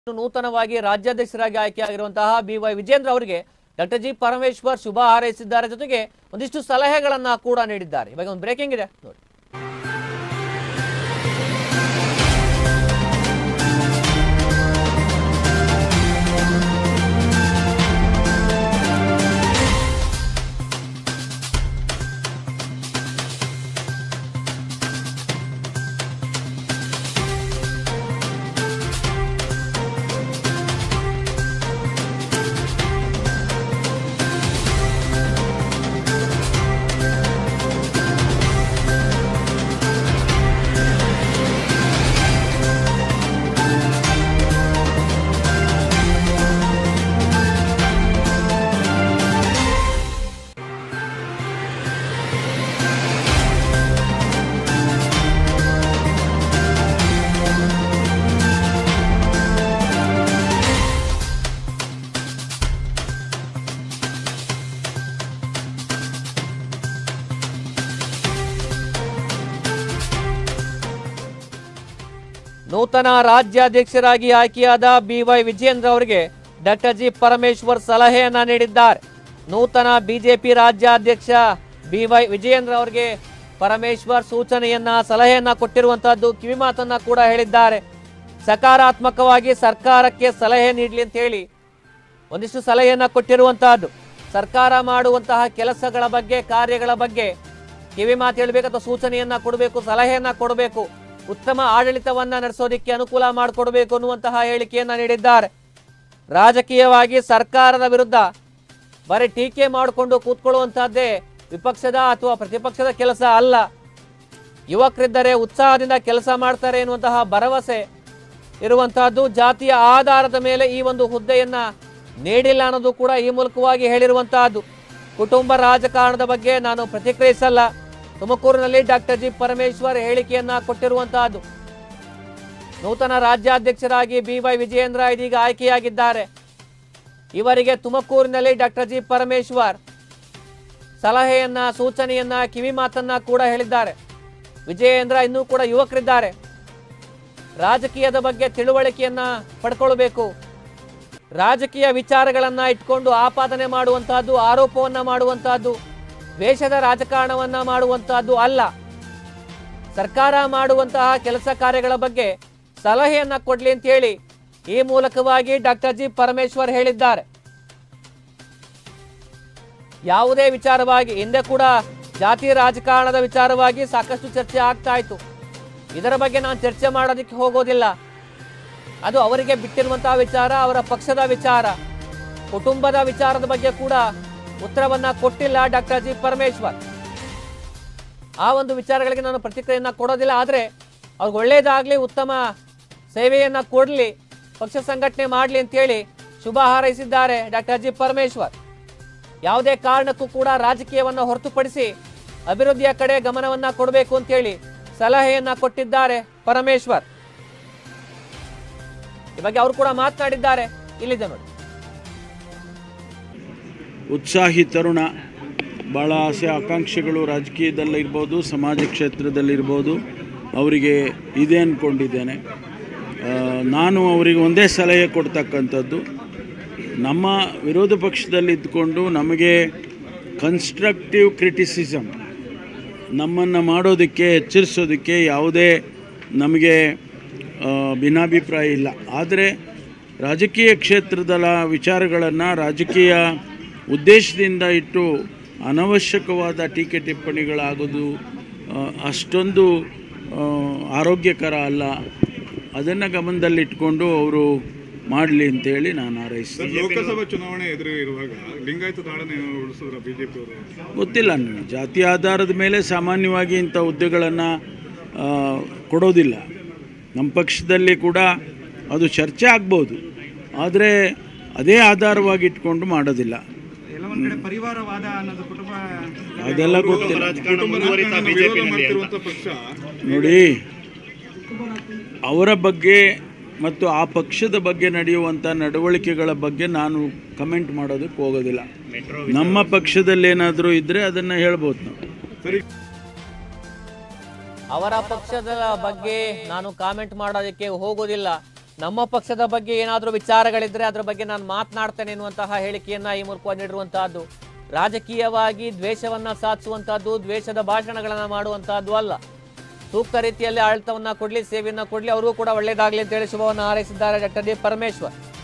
ಇನ್ನು ನೂತನವಾಗಿ ರಾಜ್ಯಾಧ್ಯಕ್ಷರಾಗಿ ಆಯ್ಕೆಯಾಗಿರುವಂತಹ ಬಿ ವೈ ವಿಜೇಂದ್ರ ಅವರಿಗೆ ಡಾಕ್ಟರ್ ಜಿ ಪರಮೇಶ್ವರ್ ಶುಭ ಹಾರೈಸಿದ್ದಾರೆ ಜೊತೆಗೆ ಒಂದಿಷ್ಟು ಸಲಹೆಗಳನ್ನ ಕೂಡ ನೀಡಿದ್ದಾರೆ ಇವಾಗ ಒಂದು ಬ್ರೇಕಿಂಗ್ ಇದೆ ನೋಡಿ ನೂತನ ರಾಜ್ಯಾಧ್ಯಕ್ಷರಾಗಿ ಆಯ್ಕೆಯಾದ ಬಿ ವೈ ವಿಜೇಂದ್ರ ಅವರಿಗೆ ಡಾಕ್ಟರ್ ಜಿ ಪರಮೇಶ್ವರ್ ಸಲಹೆಯನ್ನ ನೀಡಿದ್ದಾರೆ ನೂತನ ಬಿಜೆಪಿ ರಾಜ್ಯಾಧ್ಯಕ್ಷ ಬಿ ವೈ ವಿಜೇಂದ್ರ ಅವರಿಗೆ ಪರಮೇಶ್ವರ್ ಸೂಚನೆಯನ್ನ ಸಲಹೆಯನ್ನ ಕೊಟ್ಟಿರುವಂತಹದ್ದು ಕಿವಿಮಾತನ್ನ ಕೂಡ ಹೇಳಿದ್ದಾರೆ ಸಕಾರಾತ್ಮಕವಾಗಿ ಸರ್ಕಾರಕ್ಕೆ ಸಲಹೆ ನೀಡಲಿ ಅಂತ ಹೇಳಿ ಒಂದಿಷ್ಟು ಸಲಹೆಯನ್ನ ಕೊಟ್ಟಿರುವಂತಹದ್ದು ಸರ್ಕಾರ ಮಾಡುವಂತಹ ಕೆಲಸಗಳ ಬಗ್ಗೆ ಕಾರ್ಯಗಳ ಬಗ್ಗೆ ಕಿವಿ ಮಾತು ಹೇಳಬೇಕು ಅಥವಾ ಸೂಚನೆಯನ್ನ ಕೊಡಬೇಕು ಸಲಹೆಯನ್ನ ಕೊಡಬೇಕು ಉತ್ತಮ ಆಡಳಿತವನ್ನ ನಡೆಸೋದಿಕ್ಕೆ ಅನುಕೂಲ ಮಾಡಿಕೊಡ್ಬೇಕು ಅನ್ನುವಂತಹ ಹೇಳಿಕೆಯನ್ನ ನೀಡಿದ್ದಾರೆ ರಾಜಕೀಯವಾಗಿ ಸರ್ಕಾರದ ವಿರುದ್ಧ ಬರೀ ಟೀಕೆ ಮಾಡಿಕೊಂಡು ಕೂತ್ಕೊಳ್ಳುವಂತಹದ್ದೇ ವಿಪಕ್ಷದ ಅಥವಾ ಪ್ರತಿಪಕ್ಷದ ಕೆಲಸ ಅಲ್ಲ ಯುವಕರಿದ್ದರೆ ಉತ್ಸಾಹದಿಂದ ಕೆಲಸ ಮಾಡ್ತಾರೆ ಎನ್ನುವಂತಹ ಭರವಸೆ ಇರುವಂತಹದ್ದು ಜಾತಿಯ ಆಧಾರದ ಮೇಲೆ ಈ ಒಂದು ಹುದ್ದೆಯನ್ನ ನೀಡಿಲ್ಲ ಅನ್ನೋದು ಕೂಡ ಈ ಮೂಲಕವಾಗಿ ಹೇಳಿರುವಂತಹದ್ದು ಕುಟುಂಬ ರಾಜಕಾರಣದ ಬಗ್ಗೆ ನಾನು ಪ್ರತಿಕ್ರಿಯಿಸಲ್ಲ ತುಮಕೂರಿನಲ್ಲಿ ಡಾಕ್ಟರ್ ಜಿ ಪರಮೇಶ್ವರ್ ಹೇಳಿಕೆಯನ್ನ ಕೊಟ್ಟಿರುವಂತಹದ್ದು ನೂತನ ರಾಜ್ಯಾಧ್ಯಕ್ಷರಾಗಿ ಬಿ ವೈ ವಿಜಯೇಂದ್ರ ಇದೀಗ ಆಯ್ಕೆಯಾಗಿದ್ದಾರೆ ಇವರಿಗೆ ತುಮಕೂರಿನಲ್ಲಿ ಡಾಕ್ಟರ್ ಜಿ ಪರಮೇಶ್ವರ್ ಸಲಹೆಯನ್ನ ಸೂಚನೆಯನ್ನ ಕಿವಿ ಮಾತನ್ನ ಕೂಡ ಹೇಳಿದ್ದಾರೆ ವಿಜಯೇಂದ್ರ ಇನ್ನೂ ಕೂಡ ಯುವಕರಿದ್ದಾರೆ ರಾಜಕೀಯದ ಬಗ್ಗೆ ತಿಳುವಳಿಕೆಯನ್ನ ಪಡ್ಕೊಳ್ಬೇಕು ರಾಜಕೀಯ ವಿಚಾರಗಳನ್ನ ಇಟ್ಕೊಂಡು ಆಪಾದನೆ ಮಾಡುವಂತಹದ್ದು ಆರೋಪವನ್ನ ಮಾಡುವಂತಹದ್ದು ದ್ವೇಷದ ರಾಜಕಾರಣವನ್ನ ಮಾಡುವಂತಹದ್ದು ಅಲ್ಲ ಸರ್ಕಾರ ಮಾಡುವಂತಹ ಕೆಲಸ ಕಾರ್ಯಗಳ ಬಗ್ಗೆ ಸಲಹೆಯನ್ನ ಕೊಡ್ಲಿ ಅಂತ ಹೇಳಿ ಈ ಮೂಲಕವಾಗಿ ಡಾಕ್ಟರ್ ಜಿ ಪರಮೇಶ್ವರ್ ಹೇಳಿದ್ದಾರೆ ಯಾವುದೇ ವಿಚಾರವಾಗಿ ಹಿಂದೆ ಕೂಡ ಜಾತಿ ರಾಜಕಾರಣದ ವಿಚಾರವಾಗಿ ಸಾಕಷ್ಟು ಚರ್ಚೆ ಆಗ್ತಾ ಇತ್ತು ಇದರ ಬಗ್ಗೆ ನಾನು ಚರ್ಚೆ ಮಾಡೋದಕ್ಕೆ ಹೋಗೋದಿಲ್ಲ ಅದು ಅವರಿಗೆ ಬಿಟ್ಟಿರುವಂತಹ ವಿಚಾರ ಅವರ ಪಕ್ಷದ ವಿಚಾರ ಕುಟುಂಬದ ವಿಚಾರದ ಬಗ್ಗೆ ಕೂಡ ಉತ್ತರವನ್ನ ಕೊಟ್ಟಿಲ್ಲ ಡಾಕ್ಟರ್ ಜಿ ಪರಮೇಶ್ವರ್ ಆ ಒಂದು ವಿಚಾರಗಳಿಗೆ ನಾನು ಪ್ರತಿಕ್ರಿಯೆಯನ್ನ ಕೊಡೋದಿಲ್ಲ ಆದರೆ ಅವ್ರಿಗೆ ಒಳ್ಳೇದಾಗ್ಲಿ ಉತ್ತಮ ಸೇವೆಯನ್ನ ಕೊಡಲಿ ಪಕ್ಷ ಸಂಘಟನೆ ಮಾಡಲಿ ಅಂತೇಳಿ ಶುಭ ಹಾರೈಸಿದ್ದಾರೆ ಡಾಕ್ಟರ್ ಜಿ ಪರಮೇಶ್ವರ್ ಯಾವುದೇ ಕಾರಣಕ್ಕೂ ಕೂಡ ರಾಜಕೀಯವನ್ನು ಹೊರತುಪಡಿಸಿ ಅಭಿವೃದ್ಧಿಯ ಕಡೆ ಗಮನವನ್ನ ಕೊಡಬೇಕು ಅಂತೇಳಿ ಸಲಹೆಯನ್ನ ಕೊಟ್ಟಿದ್ದಾರೆ ಪರಮೇಶ್ವರ್ ಈ ಬಗ್ಗೆ ಅವರು ಕೂಡ ಮಾತನಾಡಿದ್ದಾರೆ ಇಲ್ಲಿದೆ ನೋಡಿ ಉತ್ಸಾಹಿ ತರುಣ ಭಾಳ ಆಸೆ ಆಕಾಂಕ್ಷೆಗಳು ರಾಜಕೀಯದಲ್ಲಿರ್ಬೋದು ಸಮಾಜ ಕ್ಷೇತ್ರದಲ್ಲಿರ್ಬೋದು ಅವರಿಗೆ ಇದೆ ಅಂದ್ಕೊಂಡಿದ್ದೇನೆ ಆ, ನಾನು ಅವರಿಗೆ ಒಂದೇ ಸಲಹೆ ಕೊಡ್ತಕ್ಕಂಥದ್ದು ನಮ್ಮ ವಿರೋಧ ಪಕ್ಷದಲ್ಲಿ ಇದ್ದುಕೊಂಡು ನಮಗೆ ಕನ್ಸ್ಟ್ರಕ್ಟಿವ್ ಕ್ರಿಟಿಸಿಸಮ್ ನಮ್ಮನ್ನು ಮಾಡೋದಕ್ಕೆ ಎಚ್ಚರಿಸೋದಕ್ಕೆ ಯಾವುದೇ ನಮಗೆ ಆ, ಭಿನ್ನಾಭಿಪ್ರಾಯ ಇಲ್ಲ ಆದರೆ ರಾಜಕೀಯ ಕ್ಷೇತ್ರದ ವಿಚಾರಗಳನ್ನು ರಾಜಕೀಯ ಉದ್ದೇಶದಿಂದ ಇಟ್ಟು ಅನವಶ್ಯಕವಾದ ಟೀಕೆ ಟಿಪ್ಪಣಿಗಳಾಗೋದು ಆ, ಅಷ್ಟೊಂದು ಆ, ಆರೋಗ್ಯಕರ ಅಲ್ಲ ಅದನ್ನು ಗಮನದಲ್ಲಿಟ್ಕೊಂಡು ಅವರು ಮಾಡಲಿ ಅಂತೇಳಿ ನಾನು ಹಾರೈಸ್ತೀನಿ ಸರ್ ಲೋಕಸಭಾ ಚುನಾವಣೆ ಎದುರು ಇರುವಾಗ ಲಿಂಗಾಯತ ತಾಳನೆ ಉಳಿಸಿದ್ರ ಬಿಜೆಪಿ ಅವರು ಗೊತ್ತಿಲ್ಲ ನನಗೆ ಜಾತಿ ಆಧಾರದ ಮೇಲೆ ಸಾಮಾನ್ಯವಾಗಿ ಇಂಥ ಹುದ್ದೆಗಳನ್ನು ಕೊಡೋದಿಲ್ಲ ನಮ್ಮ ಪಕ್ಷದಲ್ಲಿ ಕೂಡ ಅದು ಚರ್ಚೆ ಆಗ್ಬೋದು ಆದರೆ ಅದೇ ಆಧಾರವಾಗಿ ಇಟ್ಕೊಂಡು ಮಾಡೋದಿಲ್ಲ ಎಲ್ಲ ಒಂದ್ ಕಡೆ ಪರಿವಾರವಾದ ಅನ್ನೋದು ಕುಟುಂಬ ಅದೆಲ್ಲ ಗೊತ್ತಿಲ್ಲ ಕುಟುಂಬ ರಾಜಕಾರಣನ ವಿರೋಧ ಮಾಡ್ತಿರುವಂತ ಪಕ್ಷ ನೋಡಿ ಅವರ ಬಗ್ಗೆ ಮತ್ತು ಆ ಪಕ್ಷದ ಬಗ್ಗೆ ನಡೆಯುವಂಥ ನಡವಳಿಕೆಗಳ ಬಗ್ಗೆ ನಾನು ಕಮೆಂಟ್ ಮಾಡೋದಕ್ಕೆ ಹೋಗೋದಿಲ್ಲ ನಮ್ಮ ಪಕ್ಷದಲ್ಲಿ ಏನಾದರೂ ಇದ್ದರೆ ಅದನ್ನು ಹೇಳ್ಬೋದು ನಾವು ಸರಿ ಅವರ ಪಕ್ಷದ ಬಗ್ಗೆ ನಾನು ಕಾಮೆಂಟ್ ಮಾಡೋದಕ್ಕೆ ಹೋಗೋದಿಲ್ಲ ನಮ್ಮ ಪಕ್ಷದ ಬಗ್ಗೆ ಏನಾದರೂ ವಿಚಾರಗಳಿದ್ರೆ ಅದರ ಬಗ್ಗೆ ನಾನು ಮಾತನಾಡ್ತೇನೆ ಎನ್ನುವಂತಹ ಹೇಳಿಕೆಯನ್ನ ಈ ಮೂಲಕ ನೀಡಿರುವಂತಹದ್ದು ರಾಜಕೀಯವಾಗಿ ದ್ವೇಷವನ್ನ ಸಾಧಿಸುವಂತಹದ್ದು ದ್ವೇಷದ ಭಾಷಣಗಳನ್ನ ಮಾಡುವಂತಹದ್ದು ಅಲ್ಲ ಸೂಕ್ತ ರೀತಿಯಲ್ಲಿ ಆಡಳಿತವನ್ನ ಕೊಡ್ಲಿ ಸೇವೆಯನ್ನ ಕೊಡ್ಲಿ ಅವರಿಗೂ ಕೂಡ ಒಳ್ಳೇದಾಗ್ಲಿ ಅಂತ ಹೇಳಿ ಶುಭವನ್ನು ಹಾರೈಸಿದ್ದಾರೆ ಡಾಕ್ಟರ್ ಡಿ ಪರಮೇಶ್ವರ್